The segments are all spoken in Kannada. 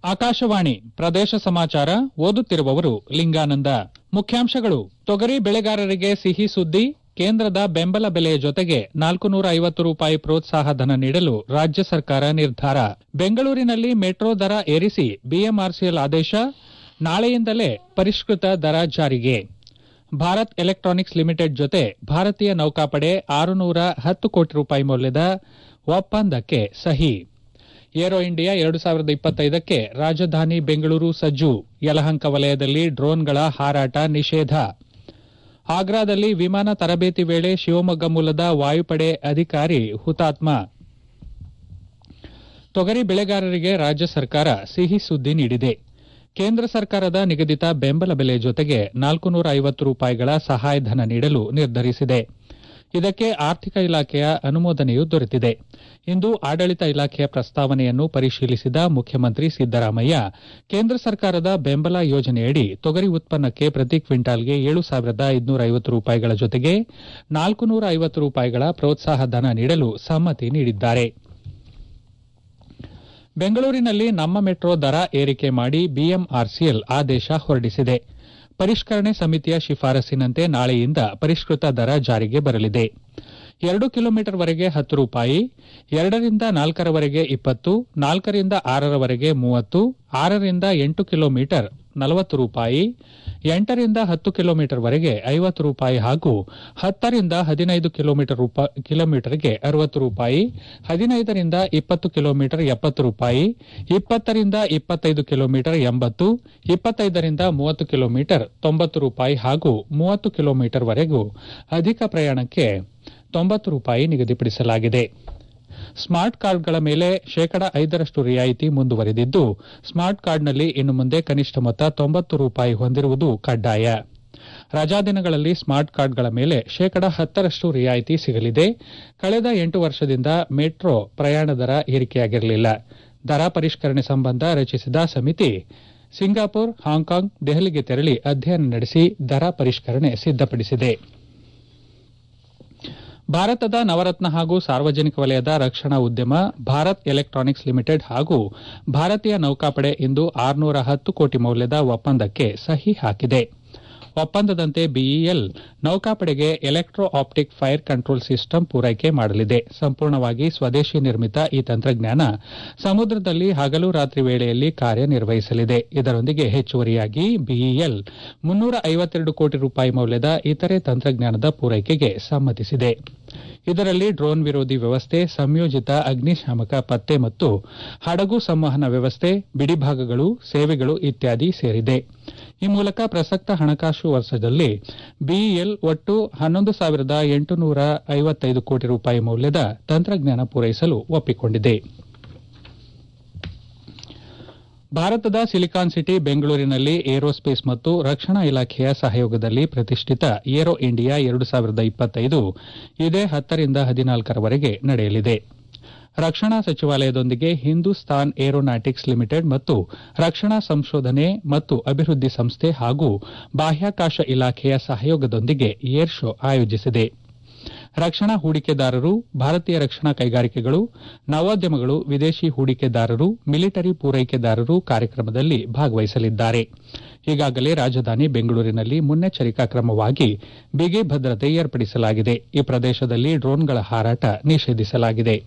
ಆಕಾಶವಾಣಿ ಪ್ರದೇಶ ಸಮಾಚಾರ ಓದುತ್ತಿರುವವರು ಲಿಂಗಾನಂದ ಮುಖ್ಯಾಂಶಗಳು ತೊಗರಿ ಬೆಳೆಗಾರರಿಗೆ ಸಿಹಿ ಸುದ್ದಿ ಕೇಂದ್ರದ ಬೆಂಬಲ ಬೆಲೆಯ ಜೊತೆಗೆ ನಾಲ್ಕು ನೂರ ಐವತ್ತು ರೂಪಾಯಿ ಪ್ರೋತ್ಸಾಹ ಧನ ನೀಡಲು ರಾಜ್ಯ ಸರ್ಕಾರ ನಿರ್ಧಾರ ಬೆಂಗಳೂರಿನಲ್ಲಿ ಮೆಟ್ರೋ ದರ ಏರಿಸಿ ಬಿಎಂಆರ್ಸಿಎಲ್ ಆದೇಶ ನಾಳೆಯಿಂದಲೇ ಪರಿಷ್ಕೃತ ದರ ಜಾರಿಗೆ ಭಾರತ್ ಎಲೆಕ್ಟ್ರಾನಿಕ್ಸ್ ಲಿಮಿಟೆಡ್ ಜೊತೆ ಭಾರತೀಯ ನೌಕಾಪಡೆ ಆರುನೂರ ಹತ್ತು ಕೋಟಿ ರೂಪಾಯಿ ಮೌಲ್ಯದ ಒಪ್ಪಂದಕ್ಕೆ ಸಹಿ ಏರೋ ಇಂಡಿಯಾ ಎರಡು ಸಾವಿರದ ಇಪ್ಪತ್ತೈದಕ್ಕೆ ರಾಜಧಾನಿ ಬೆಂಗಳೂರು ಸಜ್ಜು ಯಲಹಂಕ ವಲಯದಲ್ಲಿ ಡ್ರೋನ್ಗಳ ಹಾರಾಟ ನಿಷೇಧ ಆಗ್ರಾದಲ್ಲಿ ವಿಮಾನ ತರಬೇತಿ ವೇಳೆ ಶಿವಮೊಗ್ಗ ಮೂಲದ ವಾಯುಪಡೆ ಅಧಿಕಾರಿ ಹುತಾತ್ಮ ತೊಗರಿ ಬೆಳೆಗಾರರಿಗೆ ರಾಜ್ಯ ಸರ್ಕಾರ ಸಿಹಿ ಸುದ್ದಿ ನೀಡಿದೆ ಕೇಂದ್ರ ಸರ್ಕಾರದ ನಿಗದಿತ ಬೆಂಬಲ ಬೆಲೆ ಜೊತೆಗೆ ನಾಲ್ಕು ನೂರ ಐವತ್ತು ರೂಪಾಯಿಗಳ ಸಹಾಯಧನ ನೀಡಲು ನಿರ್ಧರಿಸಿದೆ ಇದಕ್ಕೆ ಆರ್ಥಿಕ ಇಲಾಖೆಯ ಅನುಮೋದನೆಯೂ ದೊರೆತಿದೆ ಇಂದು ಆಡಳಿತ ಇಲಾಖೆಯ ಪ್ರಸ್ತಾವನೆಯನ್ನು ಪರಿಶೀಲಿಸಿದ ಮುಖ್ಯಮಂತ್ರಿ ಸಿದ್ದರಾಮಯ್ಯ ಕೇಂದ್ರ ಸರ್ಕಾರದ ಬೆಂಬಲ ಯೋಜನೆಯಡಿ ತೊಗರಿ ಉತ್ಪನ್ನಕ್ಕೆ ಪ್ರತಿ ಕ್ವಿಂಟಾಲ್ಗೆ ಏಳು ಸಾವಿರದ ಐದುನೂರ ಐವತ್ತು ರೂಪಾಯಿಗಳ ಜೊತೆಗೆ ನಾಲ್ಕು ನೂರ ಐವತ್ತು ರೂಪಾಯಿಗಳ ಪ್ರೋತ್ಸಾಹ ಧನ ನೀಡಲು ಸಮ್ಮತಿ ನೀಡಿದ್ದಾರೆ ಬೆಂಗಳೂರಿನಲ್ಲಿ ನಮ್ಮ ಮೆಟ್ರೋ ದರ ಏರಿಕೆ ಮಾಡಿ ಬಿಎಂಆರ್ಸಿಎಲ್ ಆದೇಶ ಹೊರಡಿಸಿದೆ ಪರಿಷ್ಕರಣೆ ಸಮಿತಿಯ ಶಿಫಾರಸ್ಸಿನಂತೆ ನಾಳೆಯಿಂದ ಪರಿಷ್ಕೃತ ದರ ಜಾರಿಗೆ ಬರಲಿದೆ ಎರಡು ಕಿಲೋಮೀಟರ್ವರೆಗೆ ಹತ್ತು ರೂಪಾಯಿ ಎರಡರಿಂದ ನಾಲ್ಕರವರೆಗೆ ಇಪ್ಪತ್ತು ನಾಲ್ಕರಿಂದ ಆರರವರೆಗೆ ಮೂವತ್ತು ಆರರಿಂದ ಎಂಟು ಕಿಲೋಮೀಟರ್ ನಲವತ್ತು ರೂಪಾಯಿ ಎಂಟರಿಂದ ಹತ್ತು ಕಿಲೋಮೀಟರ್ವರೆಗೆ ಐವತ್ತು ರೂಪಾಯಿ ಹಾಗೂ ಹತ್ತರಿಂದ ಹದಿನೈದು ಕಿಲೋಮೀಟರ್ ಕಿಲೋಮೀಟರ್ಗೆ ಅರವತ್ತು ರೂಪಾಯಿ ಹದಿನೈದರಿಂದ ಇಪ್ಪತ್ತು ಕಿಲೋಮೀಟರ್ ಎಪ್ಪತ್ತು ರೂಪಾಯಿ ಇಪ್ಪತ್ತರಿಂದ ಇಪ್ಪತ್ತೈದು ಕಿಲೋಮೀಟರ್ ಎಂಬತ್ತು ಇಪ್ಪತ್ತೈದರಿಂದ ಮೂವತ್ತು ಕಿಲೋಮೀಟರ್ ತೊಂಬತ್ತು ರೂಪಾಯಿ ಹಾಗೂ ಮೂವತ್ತು ಕಿಲೋಮೀಟರ್ವರೆಗೂ ಅಧಿಕ ಪ್ರಯಾಣಕ್ಕೆ ತೊಂಬತ್ತು ರೂಪಾಯಿ ನಿಗದಿಪಡಿಸಲಾಗಿದೆ ಸ್ಮಾರ್ಟ್ ಕಾರ್ಡ್ಗಳ ಮೇಲೆ ಶೇಕಡ ಐದರಷ್ಟು ರಿಯಾಯಿತಿ ಮುಂದುವರೆದಿದ್ದು ಸ್ಮಾರ್ಟ್ ಕಾರ್ಡ್ನಲ್ಲಿ ಇನ್ನು ಮುಂದೆ ಕನಿಷ್ಠ ಮೊತ್ತ ತೊಂಬತ್ತು ರೂಪಾಯಿ ಹೊಂದಿರುವುದು ಕಡ್ಡಾಯ ರಜಾ ದಿನಗಳಲ್ಲಿ ಸ್ಮಾರ್ಟ್ ಕಾರ್ಡ್ಗಳ ಮೇಲೆ ಶೇಕಡ ಹತ್ತರಷ್ಟು ರಿಯಾಯಿತಿ ಸಿಗಲಿದೆ ಕಳೆದ ಎಂಟು ವರ್ಷದಿಂದ ಮೆಟ್ರೋ ಪ್ರಯಾಣ ದರ ಏರಿಕೆಯಾಗಿರಲಿಲ್ಲ ದರ ಪರಿಷ್ಕರಣೆ ಸಂಬಂಧ ರಚಿಸಿದ ಸಮಿತಿ ಸಿಂಗಾಪುರ್ ಹಾಂಗ್ಕಾಂಗ್ ದೆಹಲಿಗೆ ತೆರಳಿ ಅಧ್ಯಯನ ನಡೆಸಿ ದರ ಪರಿಷ್ಕರಣೆ ಸಿದ್ದಪಡಿಸಿದೆ ಭಾರತದ ನವರತ್ನ ಹಾಗೂ ಸಾರ್ವಜನಿಕ ವಲಯದ ರಕ್ಷಣಾ ಉದ್ಯಮ ಭಾರತ್ ಎಲೆಕ್ಟ್ರಾನಿಕ್ಸ್ ಲಿಮಿಟೆಡ್ ಹಾಗೂ ಭಾರತೀಯ ನೌಕಾಪಡೆ ಇಂದು ಆರುನೂರ ಹತ್ತು ಕೋಟಿ ಮೌಲ್ಯದ ಒಪ್ಪಂದಕ್ಕೆ ಸಹಿ ಹಾಕಿದೆ ಒಪ್ಪಂದದಂತೆ ಬಿಇಎಲ್ ನೌಕಾಪಡೆಗೆ electro optic fire control system ಪೂರೈಕೆ ಮಾಡಲಿದೆ ಸಂಪೂರ್ಣವಾಗಿ ಸ್ವದೇಶಿ ನಿರ್ಮಿತ ಈ ತಂತ್ರಜ್ಞಾನ ಸಮುದ್ರದಲ್ಲಿ ಹಗಲು ರಾತ್ರಿ ವೇಳೆಯಲ್ಲಿ ಕಾರ್ಯನಿರ್ವಹಿಸಲಿದೆ ಇದರೊಂದಿಗೆ ಹೆಚ್ಚುವರಿಯಾಗಿ ಬಿಇಎಲ್ ಮುನ್ನೂರ ಐವತ್ತೆರಡು ಕೋಟಿ ರೂಪಾಯಿ ಮೌಲ್ಯದ ಇತರೆ ತಂತ್ರಜ್ಞಾನದ ಪೂರೈಕೆಗೆ ಸಮ್ಮತಿಸಿದೆ ಇದರಲ್ಲಿ ಡ್ರೋನ್ ವಿರೋಧಿ ವ್ಯವಸ್ಥೆ ಸಂಯೋಜಿತ ಅಗ್ನಿಶಾಮಕ ಪತ್ತೆ ಮತ್ತು ಹಡಗು ಸಂವಹನ ವ್ಯವಸ್ಥೆ ಬಿಡಿಭಾಗಗಳು ಸೇವೆಗಳು ಇತ್ಯಾದಿ ಸೇರಿದೆ ಈ ಮೂಲಕ ಪ್ರಸಕ್ತ ಹಣಕಾಸು ವರ್ಷದಲ್ಲಿ ಬಿಇಎಲ್ ಒಟ್ಟು ಹನ್ನೊಂದು ಸಾವಿರದ ಎಂಟುನೂರ ಐವತ್ತೈದು ಕೋಟಿ ರೂಪಾಯಿ ಮೌಲ್ಯದ ತಂತ್ರಜ್ಞಾನ ಪೂರೈಸಲು ಒಪ್ಪಿಕೊಂಡಿದೆ ಭಾರತದ ಸಿಲಿಕಾನ್ ಸಿಟಿ ಬೆಂಗಳೂರಿನಲ್ಲಿ ಏರೋಸ್ಪೇಸ್ ಮತ್ತು ರಕ್ಷಣಾ ಇಲಾಖೆಯ ಸಹಯೋಗದಲ್ಲಿ ಪ್ರತಿಷ್ಠಿತ ಏರೋ ಇಂಡಿಯಾ ಎರಡು ಸಾವಿರದ ಇಪ್ಪತ್ತೈದು ಇದೇ ಹತ್ತರಿಂದ ಹದಿನಾಲ್ಕರವರೆಗೆ ನಡೆಯಲಿದೆ ರಕ್ಷಣಾ ಸಚಿವಾಲಯದೊಂದಿಗೆ ಹಿಂದೂಸ್ತಾನ್ ಏರೋನಾಟಿಕ್ಸ್ ಲಿಮಿಟೆಡ್ ಮತ್ತು ರಕ್ಷಣಾ ಸಂಶೋಧನೆ ಮತ್ತು ಅಭಿವೃದ್ಧಿ ಸಂಸ್ಥೆ ಹಾಗೂ ಬಾಹ್ಯಾಕಾಶ ಇಲಾಖೆಯ ಸಹಯೋಗದೊಂದಿಗೆ ಏರ್ ಶೋ ಆಯೋಜಿಸಿದೆ ರಕ್ಷಣಾ ಹೂಡಿಕೆದಾರರು ಭಾರತೀಯ ರಕ್ಷಣಾ ಕೈಗಾರಿಕೆಗಳು ನವೋದ್ಯಮಗಳು ವಿದೇಶಿ ಹೂಡಿಕೆದಾರರು ಮಿಲಿಟರಿ ಪೂರೈಕೆದಾರರು ಕಾರ್ಯಕ್ರಮದಲ್ಲಿ ಭಾಗವಹಿಸಲಿದ್ದಾರೆ ಈಗಾಗಲೇ ರಾಜಧಾನಿ ಬೆಂಗಳೂರಿನಲ್ಲಿ ಮುನ್ನೆಚ್ಚರಿಕಾ ಕ್ರಮವಾಗಿ ಬಿಗಿ ಭದ್ರತೆ ಏರ್ಪಡಿಸಲಾಗಿದೆ ಈ ಪ್ರದೇಶದಲ್ಲಿ ಡ್ರೋನ್ಗಳ ಹಾರಾಟ ನಿಷೇಧಿಸಲಾಗಿದೆ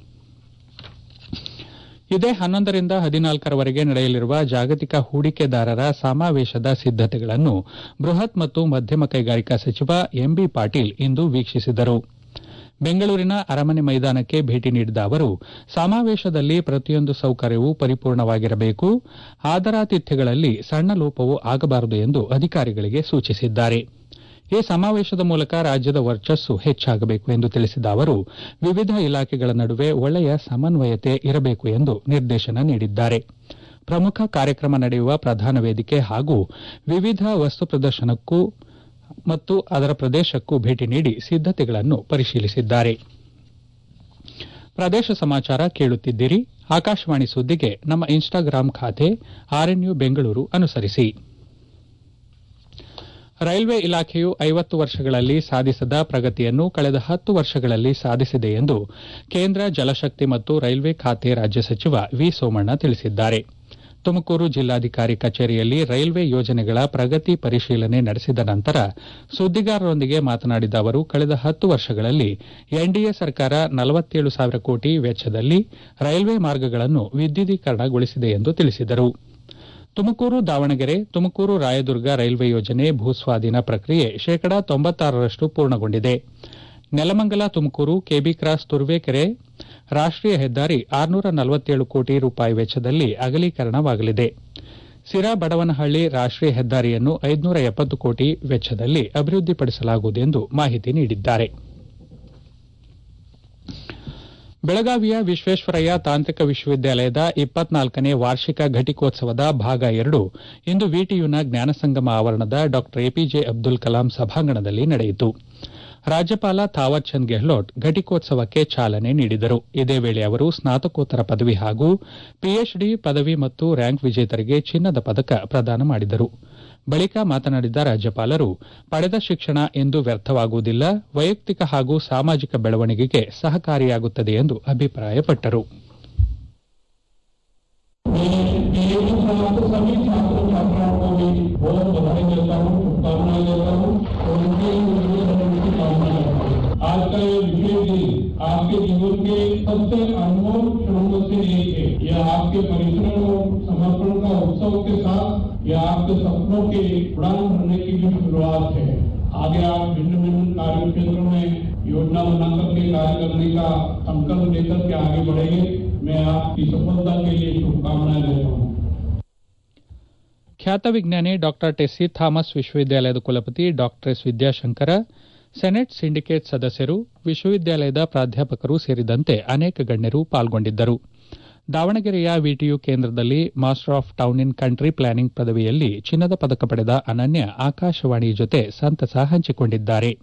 ಇದೇ ಹನ್ನೊಂದರಿಂದ ಹದಿನಾಲ್ಕರವರೆಗೆ ನಡೆಯಲಿರುವ ಜಾಗತಿಕ ಹೂಡಿಕೆದಾರರ ಸಮಾವೇಶದ ಸಿದ್ದತೆಗಳನ್ನು ಬೃಹತ್ ಮತ್ತು ಮಧ್ಯಮ ಕೈಗಾರಿಕಾ ಸಚಿವ ಎಂಬಿ ಪಾಟೀಲ್ ಇಂದು ವೀಕ್ಷಿಸಿದರು ಬೆಂಗಳೂರಿನ ಅರಮನೆ ಮೈದಾನಕ್ಕೆ ಭೇಟಿ ನೀಡಿದ ಅವರು ಸಮಾವೇಶದಲ್ಲಿ ಪ್ರತಿಯೊಂದು ಸೌಕರ್ಯವೂ ಪರಿಪೂರ್ಣವಾಗಿರಬೇಕು ಆದರಾತಿಥ್ಯಗಳಲ್ಲಿ ಸಣ್ಣ ಲೋಪವೂ ಆಗಬಾರದು ಎಂದು ಅಧಿಕಾರಿಗಳಿಗೆ ಸೂಚಿಸಿದ್ದಾರೆ ಈ ಸಮಾವೇಶದ ಮೂಲಕ ರಾಜ್ಯದ ವರ್ಚಸ್ಸು ಹೆಚ್ಚಾಗಬೇಕು ಎಂದು ತಿಳಿಸಿದ ಅವರು ವಿವಿಧ ಇಲಾಖೆಗಳ ನಡುವೆ ಒಳ್ಳೆಯ ಸಮನ್ವಯತೆ ಇರಬೇಕು ಎಂದು ನಿರ್ದೇಶನ ನೀಡಿದ್ದಾರೆ ಪ್ರಮುಖ ಕಾರ್ಯಕ್ರಮ ನಡೆಯುವ ಪ್ರಧಾನ ವೇದಿಕೆ ಹಾಗೂ ವಿವಿಧ ವಸ್ತು ಪ್ರದರ್ಶನಕ್ಕೂ ಮತ್ತು ಅದರ ಪ್ರದೇಶಕ್ಕೂ ಭೇಟಿ ನೀಡಿ ಸಿದ್ದತೆಗಳನ್ನು ಪರಿಶೀಲಿಸಿದ್ದಾರೆ ಪ್ರದೇಶ ಸಮಾಚಾರ ಕೇಳುತ್ತಿದ್ದೀರಿ ಆಕಾಶವಾಣಿ ಸುದ್ದಿಗೆ ನಮ್ಮ ಇನ್ಸ್ಟಾಗ್ರಾಂ ಖಾತೆ ಆರ್ಎನ್ಯು ಬೆಂಗಳೂರು ಅನುಸರಿಸಿ ರೈಲ್ವೆ ಇಲಾಖೆಯು ಐವತ್ತು ವರ್ಷಗಳಲ್ಲಿ ಸಾಧಿಸದ ಪ್ರಗತಿಯನ್ನು ಕಳೆದ ಹತ್ತು ವರ್ಷಗಳಲ್ಲಿ ಸಾಧಿಸಿದೆ ಎಂದು ಕೇಂದ್ರ ಜಲಶಕ್ತಿ ಮತ್ತು ರೈಲ್ವೆ ಖಾತೆ ರಾಜ್ಯ ಸಚಿವ ವಿ ಸೋಮಣ್ಣ ತಿಳಿಸಿದ್ದಾರೆ ತುಮಕೂರು ಜಿಲ್ಲಾಧಿಕಾರಿ ಕಚೇರಿಯಲ್ಲಿ ರೈಲ್ವೆ ಯೋಜನೆಗಳ ಪ್ರಗತಿ ಪರಿಶೀಲನೆ ನಡೆಸಿದ ನಂತರ ಸುದ್ದಿಗಾರರೊಂದಿಗೆ ಮಾತನಾಡಿದ ಅವರು ಕಳೆದ ಹತ್ತು ವರ್ಷಗಳಲ್ಲಿ ಎನ್ಡಿಎ ಸರ್ಕಾರ ನಲವತ್ತೇಳು ಸಾವಿರ ಕೋಟಿ ವೆಚ್ಚದಲ್ಲಿ ರೈಲ್ವೆ ಮಾರ್ಗಗಳನ್ನು ವಿದ್ಯುದೀಕರಣಗೊಳಿಸಿದೆ ಎಂದು ತಿಳಿಸಿದರು ತುಮಕೂರು ದಾವಣಗೆರೆ ತುಮಕೂರು ರಾಯದುರ್ಗ ರೈಲ್ವೆ ಯೋಜನೆ ಭೂಸ್ವಾಧೀನ ಪ್ರಕ್ರಿಯೆ ಶೇಕಡಾ ತೊಂಬತ್ತಾರರಷ್ಟು ಪೂರ್ಣಗೊಂಡಿದೆ ನೆಲಮಂಗಲ ತುಮಕೂರು ಕೆಬಿ ಕ್ರಾಸ್ ತುರುವೇಕೆರೆ ರಾಷ್ಟೀಯ ಹೆದ್ದಾರಿ ಆರುನೂರ ನಲವತ್ತೇಳು ಕೋಟಿ ರೂಪಾಯಿ ವೆಚ್ಚದಲ್ಲಿ ಅಗಲೀಕರಣವಾಗಲಿದೆ ಸಿರಾ ಬಡವನಹಳ್ಳಿ ರಾಷ್ಟೀಯ ಹೆದ್ದಾರಿಯನ್ನು ಐದುನೂರ ಎಪ್ಪತ್ತು ಕೋಟಿ ವೆಚ್ಚದಲ್ಲಿ ಅಭಿವೃದ್ಧಿಪಡಿಸಲಾಗುವುದು ಎಂದು ಮಾಹಿತಿ ನೀಡಿದ್ದಾರೆ ಬೆಳಗಾವಿಯ ವಿಶ್ವೇಶ್ವರಯ್ಯ ತಾಂತ್ರಿಕ ವಿಶ್ವವಿದ್ಯಾಲಯದ ಇಪ್ಪತ್ನಾಲ್ಕನೇ ವಾರ್ಷಿಕ ಘಟಿಕೋತ್ಸವದ ಭಾಗ ಎರಡು ಇಂದು ವಿಟಿಯುನ ಜ್ಞಾನಸಂಗಮ ಆವರಣದ ಡಾ ಎಪಿಜೆ ಅಬ್ದುಲ್ ಕಲಾಂ ಸಭಾಂಗಣದಲ್ಲಿ ನಡೆಯಿತು ರಾಜ್ಯಪಾಲ ಥಾವರ್ ಚಂದ್ ಗೆಹ್ಲೋಟ್ ಘಟಿಕೋತ್ಸವಕ್ಕೆ ಚಾಲನೆ ನೀಡಿದರು ಇದೇ ವೇಳೆ ಅವರು ಸ್ನಾತಕೋತ್ತರ ಪದವಿ ಹಾಗೂ ಪಿಎಚ್ಡಿ ಪದವಿ ಮತ್ತು ರ್ಯಾಂಕ್ ವಿಜೇತರಿಗೆ ಚಿನ್ನದ ಪದಕ ಪ್ರದಾನ ಮಾಡಿದರು ಬಳಿಕ ಮಾತನಾಡಿದ ರಾಜ್ಯಪಾಲರು ಪಡೆದ ಶಿಕ್ಷಣ ಎಂದೂ ವ್ಯರ್ಥವಾಗುವುದಿಲ್ಲ ವೈಯಕ್ತಿಕ ಹಾಗೂ ಸಾಮಾಜಿಕ ಬೆಳವಣಿಗೆಗೆ ಸಹಕಾರಿಯಾಗುತ್ತದೆ ಎಂದು ಅಭಿಪ್ರಾಯಪಟ್ಟರು सभी छात्र छात्राओं को भी बहुत बधाई देता हूँ शुभकामनाएं देता हूँ और उनके लिए की कामना करता हूँ आज का ये विशेष दिन आपके जीवन के सबसे अनमोल क्षणों में से एक है यह आपके परिश्रम और समर्पण का उत्सव के साथ यह आपके सपनों के उड़ान भरने की भी शुरुआत है आगे आप भिन्न भिन्न कार्य क्षेत्रों में योजना बनाकर के कार्य करने का संकल्प लेकर के आगे बढ़ेंगे मैं आपकी सफलता के लिए शुभकामनाएं देता हूँ ಖ್ಯಾತ ವಿಜ್ಞಾನಿ ಡಾ ಟೆಸ್ಸಿ ಥಾಮಸ್ ವಿಶ್ವವಿದ್ಯಾಲಯದ ಕುಲಪತಿ ಡಾ ಎಸ್ ವಿದ್ಯಾಶಂಕರ ಸೆನೆಟ್ ಸಿಂಡಿಕೇಟ್ ಸದಸ್ಯರು ವಿಶ್ವವಿದ್ಯಾಲಯದ ಪ್ರಾಧ್ಯಾಪಕರು ಸೇರಿದಂತೆ ಅನೇಕ ಗಣ್ಯರು ಪಾಲ್ಗೊಂಡಿದ್ದರು ದಾವಣಗೆರೆಯ ವಿಟಿಯು ಕೇಂದ್ರದಲ್ಲಿ master of town in country planning ಪದವಿಯಲ್ಲಿ ಚಿನ್ನದ ಪದಕ ಪಡೆದ ಅನನ್ಯ ಆಕಾಶವಾಣಿ ಜೊತೆ ಸಂತಸ ಹಂಚಿಕೊಂಡಿದ್ದಾರೆ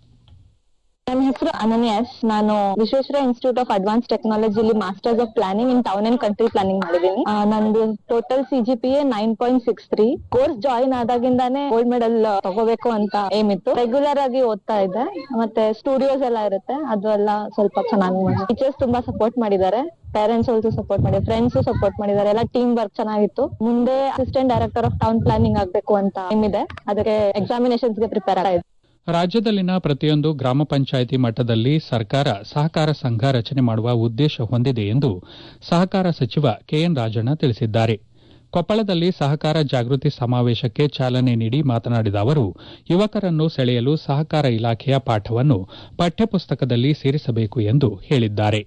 ನನ್ನ ಹೆಸರು ಅನನ್ಯ ಎಸ್ ನಾನು ವಿಶ್ವೇಶ್ವರ ಇನ್ಸ್ಟಿಟ್ಯೂಟ್ ಆಫ್ ಅಡ್ವಾನ್ಸ್ ಟೆಕ್ನಾಲಜಿಲಿ masters of planning in town and country planning ಮಾಡಿದ್ದೀನಿ ಆ, ನಂದು total CGPA nine point six three course join ಆದಾಗಿಂದಾನೇ ಗೋಲ್ಡ್ ಮೆಡಲ್ ತಗೋಬೇಕು ಅಂತ ಏಮ್ ಇತ್ತು ರೆಗ್ಯುಲರ್ ಆಗಿ ಓದ್ತಾ ಇದ್ದೆ ಮತ್ತೆ ಸ್ಟುಡಿಯೋಸ್ ಎಲ್ಲ ಇರುತ್ತೆ ಅದು ಎಲ್ಲ ಸ್ವಲ್ಪ ಚೆನ್ನಾಗಿ ಮಾಡಿ ಟೀಚರ್ಸ್ ತುಂಬಾ ಸಪೋರ್ಟ್ ಮಾಡಿದ್ದಾರೆ ಪೇರೆಂಟ್ಸ್ ಆಲ್ಸೋ ಸಪೋರ್ಟ್ ಮಾಡಿ ಫ್ರೆಂಡ್ಸ್ ಸಪೋರ್ಟ್ ಮಾಡಿದ್ದಾರೆ ಎಲ್ಲ ಟೀಮ್ ವರ್ಕ್ ಚೆನ್ನಾಗಿತ್ತು ಮುಂದೆ assistant director of town planning ಆಗ್ಬೇಕು ಅಂತ ಏಮ್ ಇದೆ ಅದಕ್ಕೆ ಎಕ್ಸಾಮಿನೇಷನ್ಸ್ ಗೆ ಪ್ರಿಪೇರ್ ಆಗ್ತಾ ಇದ್ದೆ ರಾಜ್ಯದಲ್ಲಿನ ಪ್ರತಿಯೊಂದು ಗ್ರಾಮ ಪಂಚಾಯಿತಿ ಮಟ್ಟದಲ್ಲಿ ಸರ್ಕಾರ ಸಹಕಾರ ಸಂಘ ರಚನೆ ಮಾಡುವ ಉದ್ದೇಶ ಹೊಂದಿದೆ ಎಂದು ಸಹಕಾರ ಸಚಿವ ಕೆಎನ್ ರಾಜಣ್ಣ ತಿಳಿಸಿದ್ದಾರೆ ಕೊಪ್ಪಳದಲ್ಲಿ ಸಹಕಾರ ಜಾಗೃತಿ ಸಮಾವೇಶಕ್ಕೆ ಚಾಲನೆ ನೀಡಿ ಮಾತನಾಡಿದ ಅವರು ಯುವಕರನ್ನು ಸೆಳೆಯಲು ಸಹಕಾರ ಇಲಾಖೆಯ ಪಾಠವನ್ನು ಪಠ್ಯಪುಸ್ತಕದಲ್ಲಿ ಸೇರಿಸಬೇಕು ಎಂದು ಹೇಳಿದ್ದಾರೆ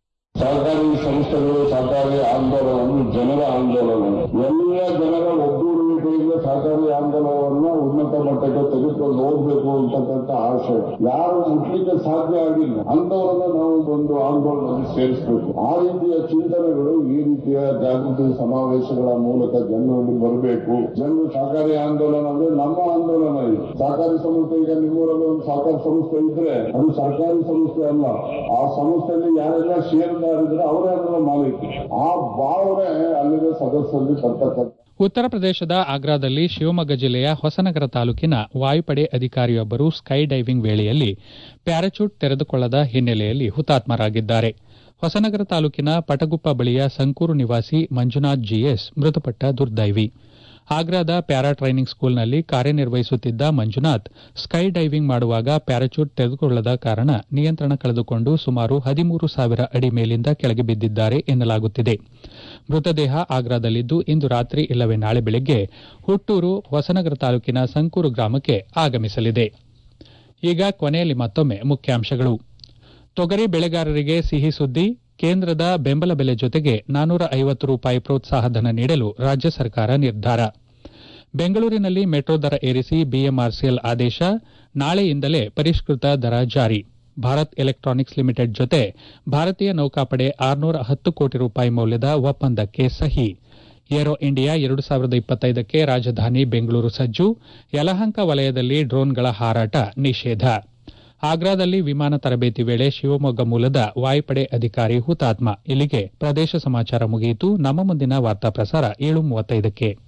ಸಹಕಾರಿ ಸಂಸ್ಥೆಗಳು ಸಹಕಾರಿ ಆಂದೋಲನವನ್ನು ಜನರ ಆಂದೋಲನ ಎಲ್ಲ ಜನರ ಒಗ್ಗೂಡುವಿಕೆಯಿಂದ ಸಹಕಾರಿ ಆಂದೋಲನವನ್ನು ಉನ್ನತ ಮಟ್ಟಕ್ಕೆ ತೆಗೆದುಕೊಂಡು ಹೋಗ್ಬೇಕು ಅಂತಕ್ಕಂಥ ಆಶಯ ಯಾರು ಮುಟ್ಲಿಕ್ಕೆ ಸಾಧ್ಯ ಆಗಿಲ್ಲ ಅಂತವರನ್ನ ನಾವು ಒಂದು ಆಂದೋಲನದಲ್ಲಿ ಸೇರಿಸಬೇಕು ಆ ರೀತಿಯ ಚಿಂತನೆಗಳು ಈ ರೀತಿಯ ಜಾಗೃತಿ ಸಮಾವೇಶಗಳ ಮೂಲಕ ಜನರಲ್ಲಿ ಬರಬೇಕು ಜನರು ಸಹಕಾರಿ ಆಂದೋಲನ ಅಂದ್ರೆ ನಮ್ಮ ಆಂದೋಲನ ಇದು ಸಹಕಾರಿ ಸಂಸ್ಥೆ ಈಗ ನಿಮ್ಮೂರಲ್ಲಿ ಒಂದು ಸಹಕಾರಿ ಸಂಸ್ಥೆ ಇದ್ರೆ ಅದು ಸರ್ಕಾರಿ ಸಂಸ್ಥೆ ಅಲ್ಲ ಆ ಸಂಸ್ಥೆಯಲ್ಲಿ ಯಾರೆಲ್ಲ ಷೇರುದಾರಿದ್ರೆ ಅವರೇ ಅದರ ಮಾಲೀಕ ಆ ಭಾವನೆ ಅಲ್ಲಿನ ಸದಸ್ಯರಲ್ಲಿ ಬರ್ತಕ್ಕಂಥ ಉತ್ತರ ಪ್ರದೇಶದ ಆಗ್ರಾದಲ್ಲಿ ಶಿವಮೊಗ್ಗ ಜಿಲ್ಲೆಯ ಹೊಸನಗರ ತಾಲೂಕಿನ ವಾಯುಪಡೆ ಅಧಿಕಾರಿಯೊಬ್ಬರು ಸ್ಕೈ ಡೈವಿಂಗ್ ವೇಳೆಯಲ್ಲಿ ಪ್ಯಾರಾಚೂಟ್ ತೆರೆದುಕೊಳ್ಳದ ಹಿನ್ನೆಲೆಯಲ್ಲಿ ಹುತಾತ್ಮರಾಗಿದ್ದಾರೆ ಹೊಸನಗರ ತಾಲೂಕಿನ ಪಟಗುಪ್ಪ ಬಳಿಯ ಸಂಕೂರು ನಿವಾಸಿ ಮಂಜುನಾಥ್ ಜಿಎಸ್ ಮೃತಪಟ್ಟ ದುರ್ದೈವಿ ಆಗ್ರಾದ ಪ್ಯಾರಾ ಟ್ರೈನಿಂಗ್ ಸ್ಕೂಲ್ನಲ್ಲಿ ಕಾರ್ಯನಿರ್ವಹಿಸುತ್ತಿದ್ದ ಮಂಜುನಾಥ್ ಸ್ಕೈ ಡೈವಿಂಗ್ ಮಾಡುವಾಗ ಪ್ಯಾರಾಚೂಟ್ ತೆಗೆದುಕೊಳ್ಳದ ಕಾರಣ ನಿಯಂತ್ರಣ ಕಳೆದುಕೊಂಡು ಸುಮಾರು ಹದಿಮೂರು ಸಾವಿರ ಅಡಿ ಮೇಲಿಂದ ಕೆಳಗೆ ಬಿದ್ದಿದ್ದಾರೆ ಎನ್ನಲಾಗುತ್ತಿದೆ ಮೃತದೇಹ ಆಗ್ರಾದಲ್ಲಿದ್ದು ಇಂದು ರಾತ್ರಿ ಇಲ್ಲವೇ ನಾಳೆ ಬೆಳಗ್ಗೆ ಹುಟ್ಟೂರು ಹೊಸನಗರ ತಾಲೂಕಿನ ಸಂಕೂರು ಗ್ರಾಮಕ್ಕೆ ಆಗಮಿಸಲಿದೆ ಈಗ ಕೊನೆಯಲ್ಲಿ ಮತ್ತೊಮ್ಮೆ ಮುಖ್ಯಾಂಶಗಳು ತೊಗರಿ ಬೆಳೆಗಾರರಿಗೆ ಸಿಹಿ ಸುದ್ದಿ ಕೇಂದ್ರದ ಬೆಂಬಲ ಬೆಲೆ ಜೊತೆಗೆ ನಾನೂರ ಐವತ್ತು ರೂಪಾಯಿ ಪ್ರೋತ್ಸಾಹಧನ ನೀಡಲು ರಾಜ್ಯ ಸರ್ಕಾರ ನಿರ್ಧಾರ ಬೆಂಗಳೂರಿನಲ್ಲಿ ಮೆಟ್ರೋ ದರ ಏರಿಸಿ ಬಿಎಂಆರ್ಸಿಎಲ್ ಆದೇಶ ನಾಳೆಯಿಂದಲೇ ಪರಿಷ್ಕೃತ ದರ ಜಾರಿ ಭಾರತ್ ಎಲೆಕ್ಟ್ರಾನಿಕ್ಸ್ ಲಿಮಿಟೆಡ್ ಜೊತೆ ಭಾರತೀಯ ನೌಕಾಪಡೆ ಆರುನೂರ ಹತ್ತು ಕೋಟಿ ರೂಪಾಯಿ ಮೌಲ್ಯದ ಒಪ್ಪಂದಕ್ಕೆ ಸಹಿ ಏರೋ ಇಂಡಿಯಾ ಎರಡು ಸಾವಿರದ ಇಪ್ಪತ್ತೈದಕ್ಕೆ ರಾಜಧಾನಿ ಬೆಂಗಳೂರು ಸಜ್ಜು ಯಲಹಂಕ ವಲಯದಲ್ಲಿ ಡ್ರೋನ್ಗಳ ಹಾರಾಟ ನಿಷೇಧ ಆಗ್ರಾದಲ್ಲಿ ವಿಮಾನ ತರಬೇತಿ ವೇಳೆ ಶಿವಮೊಗ್ಗ ಮೂಲದ ವಾಯುಪಡೆ ಅಧಿಕಾರಿ ಹುತಾತ್ಮ ಇಲ್ಲಿಗೆ ಪ್ರದೇಶ ಸಮಾಚಾರ ಮುಗಿಯಿತು ನಮ್ಮ ಮುಂದಿನ ವಾರ್ತಾ ಪ್ರಸಾರ ಏಳು ಮೂವತ್ತೈದಕ್ಕೆ